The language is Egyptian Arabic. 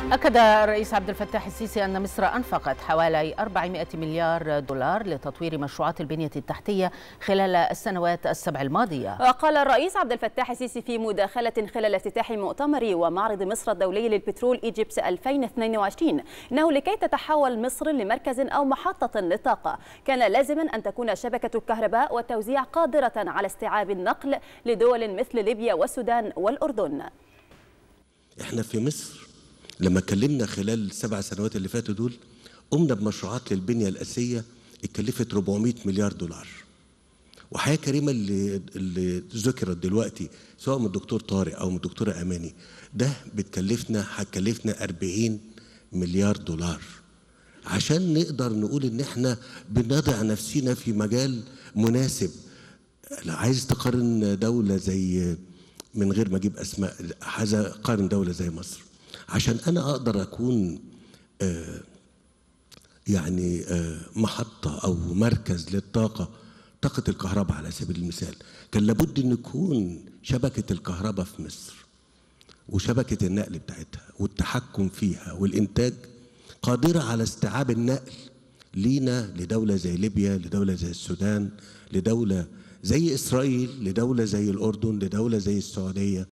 أكد الرئيس عبد الفتاح السيسي أن مصر أنفقت حوالي 400 مليار دولار لتطوير مشروعات البنية التحتية خلال السنوات السبع الماضية وقال الرئيس عبد الفتاح السيسي في مداخلة خلال افتتاح مؤتمر ومعرض مصر الدولي للبترول إيجيبس 2022 إنه لكي تتحول مصر لمركز أو محطة للطاقة كان لازما أن تكون شبكة الكهرباء والتوزيع قادرة على استيعاب النقل لدول مثل ليبيا والسودان والأردن احنا في مصر لما اتكلمنا خلال السبع سنوات اللي فاتوا دول قمنا بمشروعات للبنيه الاساسيه اتكلفت 400 مليار دولار وحياه كريمه اللي اللي ذكرت دلوقتي سواء من الدكتور طارق او من الدكتوره اماني ده بتكلفنا هتكلفنا 40 مليار دولار عشان نقدر نقول ان احنا بنضع نفسنا في مجال مناسب لا عايز تقارن دوله زي من غير ما اجيب اسماء عايز اقارن دوله زي مصر عشان انا اقدر اكون آه يعني آه محطه او مركز للطاقه طاقه الكهرباء على سبيل المثال كان لابد ان يكون شبكه الكهرباء في مصر وشبكه النقل بتاعتها والتحكم فيها والانتاج قادره على استيعاب النقل لينا لدوله زي ليبيا لدوله زي السودان لدوله زي اسرائيل لدوله زي الاردن لدوله زي السعوديه